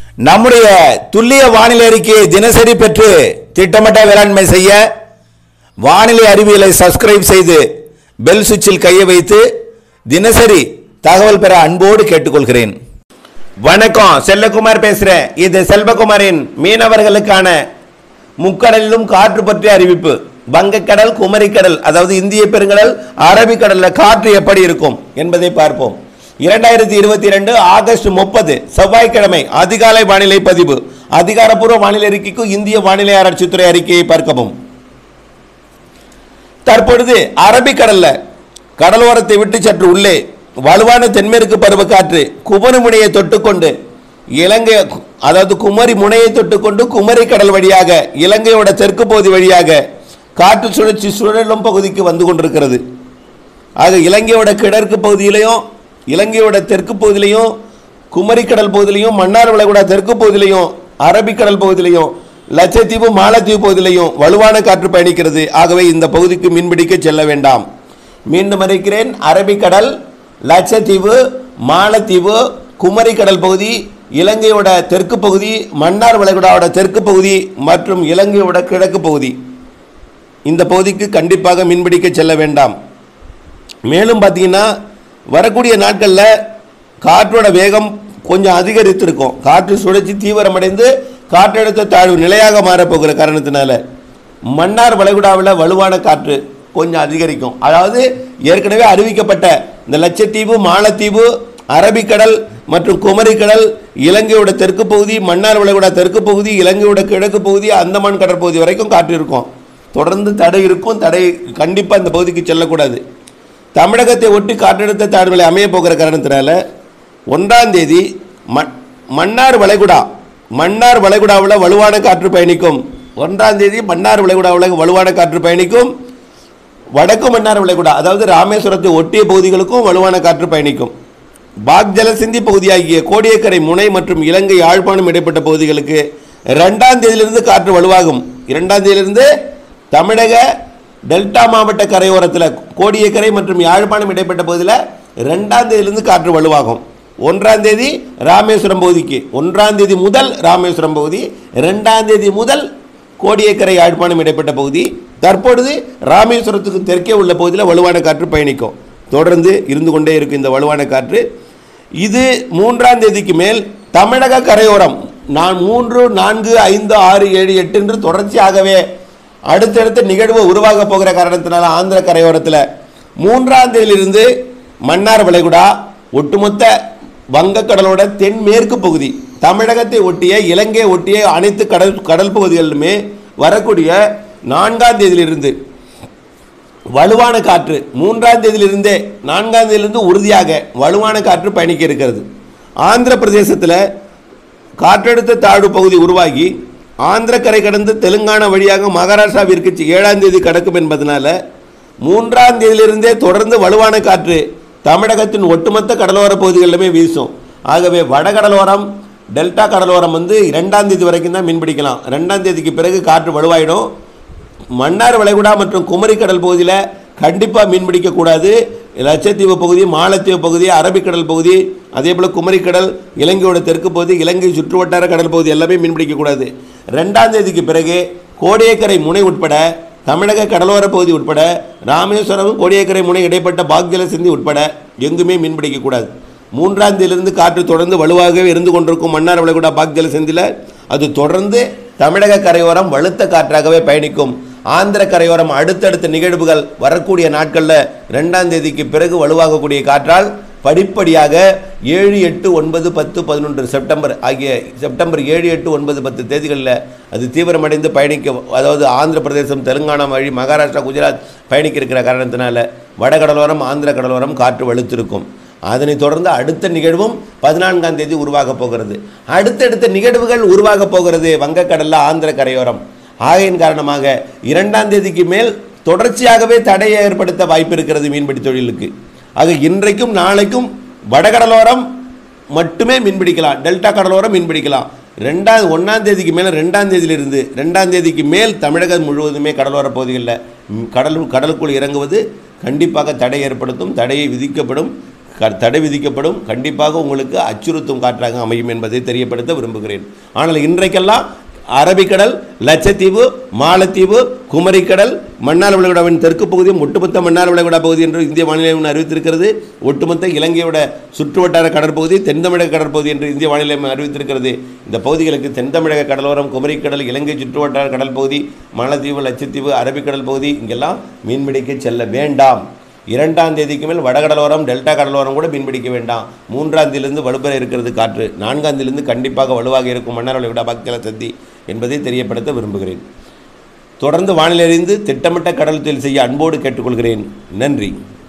நம்முடைய துல்லிய வானிலை அறிக்கையை தினசரி பெற்று திட்டமிட்ட வேளாண்மை செய்ய வானிலை அறிவியலை சப்ஸ்கிரைப் செய்து பெல் சுவிட்சில் கையை வைத்து தினசரி தகவல் பெற அன்போடு கேட்டுக்கொள்கிறேன் வணக்கம் செல்லகுமார் பேசுறேன் இது செல்வகுமாரின் மீனவர்களுக்கான முக்கடலிலும் காற்று பற்றிய அறிவிப்பு வங்கக்கடல் குமரிக்கடல் அதாவது இந்திய பெருங்கடல் அரபிக்கடல்ல காற்று எப்படி இருக்கும் என்பதை பார்ப்போம் இரண்டாயிரத்தி இருபத்தி ரெண்டு ஆகஸ்ட் முப்பது செவ்வாய்க்கிழமை அதிகாலை வானிலை பதிவு அதிகாரப்பூர்வ வானிலை அறிக்கைக்கும் இந்திய வானிலை ஆராய்ச்சித்துறை அறிக்கையை பார்க்கவும் தற்பொழுது அரபிக்கடல்ல கடலோரத்தை விட்டு சற்று உள்ளே வலுவான தென்மேற்கு பருவக்காற்று குமரி முனையை தொட்டுக்கொண்டு இலங்கை அதாவது குமரி முனையை தொட்டுக்கொண்டு குமரி கடல் வழியாக இலங்கையோட தெற்கு பகுதி வழியாக காற்று சுழற்சி சுழலும் பகுதிக்கு வந்து கொண்டிருக்கிறது ஆக இலங்கையோட கிழக்கு பகுதியிலையும் இலங்கையோட தெற்கு பகுதியிலையும் குமரி கடல் பகுதியிலையும் மன்னார் வளைகுடா தெற்கு பகுதியிலையும் அரபிக்கடல் பகுதியிலையும் லட்சத்தீவு மாலத்தீவு பகுதியிலையும் வலுவான காற்று பயணிக்கிறது ஆகவே இந்த பகுதிக்கு மீன்பிடிக்க செல்ல வேண்டாம் மீண்டும் அறிக்கிறேன் அரபிக்கடல் லட்சத்தீவு மாலத்தீவு குமரி கடல் பகுதி இலங்கையோட தெற்கு பகுதி மன்னார் வளைகுடாவோட தெற்கு பகுதி மற்றும் இலங்கையோட கிழக்கு பகுதி இந்த பகுதிக்கு கண்டிப்பாக மீன்பிடிக்க செல்ல வேண்டாம் மேலும் பார்த்தீங்கன்னா வரக்கூடிய நாட்களில் காற்றோட வேகம் கொஞ்சம் அதிகரித்திருக்கும் காற்று சுழற்சி தீவிரமடைந்து காற்றழுத்த தாழ்வு நிலையாக மாறப்போகிற காரணத்தினால மன்னார் வளைகுடாவில் வலுவான காற்று கொஞ்சம் அதிகரிக்கும் அதாவது ஏற்கனவே அறிவிக்கப்பட்ட இந்த லட்சத்தீவு மாலத்தீவு அரபிக்கடல் மற்றும் குமரிக்கடல் இலங்கையோட தெற்கு பகுதி மன்னார் வளைகுடா தெற்கு பகுதி இலங்கையோட கிழக்கு பகுதி அந்தமான் கடற்பகுதி வரைக்கும் காற்று இருக்கும் தொடர்ந்து தடை இருக்கும் தடை கண்டிப்பாக இந்த பகுதிக்கு செல்லக்கூடாது தமிழகத்தை ஒட்டி காற்றழுத்த தாழ்வுகளை அமைய போகிற காரணத்தினால ஒன்றாம் தேதி மண் மன்னார் வளைகுடா மன்னார் வளைகுடாவில் வலுவான காற்று பயணிக்கும் ஒன்றாம் தேதி மன்னார் வளைகுடாவில் வலுவான காற்று பயணிக்கும் வடக்கு மன்னார் வளைகுடா அதாவது ராமேஸ்வரத்தை ஒட்டிய பகுதிகளுக்கும் வலுவான காற்று பயணிக்கும் பாக் ஜலசிந்தி பகுதியாகிய கோடியக்கரை முனை மற்றும் இலங்கை யாழ்ப்பாணம் இடைப்பட்ட பகுதிகளுக்கு ரெண்டாம் தேதியிலிருந்து காற்று வலுவாகும் இரண்டாம் தேதியிலிருந்து தமிழக டெல்டா மாவட்ட கரையோரத்தில் கோடியக்கரை மற்றும் யாழ்ப்பாணம் இடைப்பட்ட பகுதியில் ரெண்டாம் தேதியிலிருந்து காற்று வலுவாகும் ஒன்றாம் தேதி ராமேஸ்வரம் பகுதிக்கு ஒன்றாம் தேதி முதல் ராமேஸ்வரம் பகுதி ரெண்டாம் தேதி முதல் கோடியக்கரை யாழ்ப்பாணம் இடைப்பட்ட பகுதி தற்பொழுது ராமேஸ்வரத்துக்கு தெற்கே உள்ள பகுதியில் வலுவான காற்று பயணிக்கும் தொடர்ந்து இருந்து கொண்டே இருக்கும் இந்த வலுவான காற்று இது மூன்றாம் தேதிக்கு மேல் தமிழக கரையோரம் நான் மூன்று நான்கு ஐந்து ஆறு ஏழு எட்டு என்று தொடர்ச்சியாகவே அடுத்தடுத்த நிகழ்வு உருவாக போகிற காரணத்தினால ஆந்திர கரையோரத்தில் மூன்றாம் தேதியிலிருந்து மன்னார் வளைகுடா ஒட்டுமொத்த வங்கக்கடலோட தென்மேற்கு பகுதி தமிழகத்தை ஒட்டிய இலங்கையை ஒட்டிய அனைத்து கடல் கடல் பகுதிகளிலுமே வரக்கூடிய நான்காம் தேதியிலிருந்து வலுவான காற்று மூன்றாம் தேதியிலிருந்தே நான்காம் தேதியிலிருந்து உறுதியாக வலுவான காற்று பயணிக்க இருக்கிறது ஆந்திர பிரதேசத்தில் காற்றழுத்த தாழ்வு பகுதி உருவாகி ஆந்திர கரை கடந்து தெலுங்கானா வழியாக மகாராஷ்டிராவிற்கு சி- ஏழாம் தேதி கடக்கும் என்பதனால மூன்றாம் தேதியிலிருந்தே தொடர்ந்து வலுவான காற்று தமிழகத்தின் ஒட்டுமொத்த கடலோர பகுதிகளிலுமே வீசும் ஆகவே வடகடலோரம் டெல்டா கடலோரம் வந்து இரண்டாம் தேதி வரைக்கும் தான் மீன்பிடிக்கலாம் ரெண்டாம் தேதிக்கு பிறகு காற்று வலுவாயிடும் மன்னார் வளைகுடா மற்றும் குமரி கடல் பகுதியில் கண்டிப்பாக மீன் பிடிக்கக்கூடாது லட்சத்தீவு பகுதி மாலத்தீவு பகுதி அரபிக்கடல் பகுதி அதே போல் குமரிக்கடல் இலங்கையோட தெற்கு பகுதி இலங்கை சுற்றுவட்டார கடல் பகுதி எல்லாமே மீன் பிடிக்கக்கூடாது ரெண்டாம் தேதிக்கு பிறகு கோடியக்கரை முனை உட்பட தமிழக கடலோர பகுதி உட்பட ராமேஸ்வரம் கோடியக்கரை முனை இடைப்பட்ட பாக்ஜல சிந்தி உட்பட எங்குமே மீன் பிடிக்கக்கூடாது மூன்றாம் தேதியிலிருந்து காற்று தொடர்ந்து வலுவாகவே இருந்து கொண்டிருக்கும் மன்னார் வளைகுடா பாக்ஜல சிந்தியில் அது தொடர்ந்து தமிழக கரையோரம் வலுத்த காற்றாகவே பயணிக்கும் ஆந்திர கரையோரம் அடுத்தடுத்த நிகழ்வுகள் வரக்கூடிய நாட்களில் ரெண்டாம் தேதிக்கு பிறகு வலுவாகக்கூடிய காற்றால் படிப்படியாக ஏழு எட்டு ஒன்பது பத்து பதினொன்று செப்டம்பர் ஆகிய செப்டம்பர் ஏழு எட்டு ஒன்பது பத்து தேதிகளில் அது தீவிரமடைந்து பயணிக்க அதாவது ஆந்திர பிரதேசம் தெலுங்கானா வழி மகாராஷ்டிரா குஜராத் பயணிக்க இருக்கிற காரணத்தினால வடகடலோரம் ஆந்திர கடலோரம் காற்று வலுத்திருக்கும் அதனைத் தொடர்ந்து அடுத்த நிகழ்வும் பதினான்காம் தேதி உருவாக போகிறது அடுத்தடுத்த நிகழ்வுகள் உருவாக போகிறது வங்கக்கடல்ல ஆந்திர கரையோரம் ஆகையின் காரணமாக இரண்டாம் தேதிக்கு மேல் தொடர்ச்சியாகவே தடையை ஏற்படுத்த வாய்ப்பு இருக்கிறது மீன்பிடி தொழிலுக்கு ஆக இன்றைக்கும் நாளைக்கும் வடகடலோரம் மட்டுமே மீன்பிடிக்கலாம் டெல்டா கடலோரம் மீன்பிடிக்கலாம் ரெண்டாம் ஒன்றாம் தேதிக்கு மேலே ரெண்டாம் தேதியிலிருந்து ரெண்டாம் தேதிக்கு மேல் தமிழகம் முழுவதுமே கடலோர பகுதிகளில் ம், கடல் கடலுக்குள் இறங்குவது கண்டிப்பாக தடை ஏற்படுத்தும் தடையை விதிக்கப்படும் க தடை விதிக்கப்படும் கண்டிப்பாக உங்களுக்கு அச்சுறுத்தும் காற்றாக அமையும் என்பதை தெரியப்படுத்த விரும்புகிறேன் ஆனால் இன்றைக்கெல்லாம் அரபிக்கடல் லட்சத்தீவு மாலத்தீவு குமரிக்கடல் மன்னார் விளைகுடாவின் தெற்கு பகுதியும் ஒட்டுமொத்த மன்னார் விளைகுடா பகுதி என்று இந்திய வானிலை மையம் அறிவித்திருக்கிறது ஒட்டுமொத்த இலங்கையோட சுற்றுவட்டார கடற்பகுதி தென் தமிழக கடற்பகுதி என்று இந்திய வானிலை மையம் அறிவித்திருக்கிறது இந்த பகுதிகளுக்கு தென் தமிழக கடலோரம் குமரிக்கடல் இலங்கை சுற்றுவட்டார கடல் பகுதி மாலத்தீவு லட்சத்தீவு அரபிக்கடல் பகுதி இங்கெல்லாம் மீன்பிடிக்க செல்ல வேண்டாம் இரண்டாம் தேதிக்கு மேல் வடகடலோரம் டெல்டா கடலோரம் கூட மீன்பிடிக்க வேண்டாம் மூன்றாம் தேதியிலிருந்து வலுப்பெற இருக்கிறது காற்று நான்காம் தேதியிலிருந்து கண்டிப்பாக வலுவாக இருக்கும் மன்னார் விட பக்கல சந்தி என்பதை தெரியப்படுத்த விரும்புகிறேன் தொடர்ந்து வானிலை அறிந்து திட்டமிட்ட கடல் தொழில் செய்ய அன்போடு கேட்டுக்கொள்கிறேன் நன்றி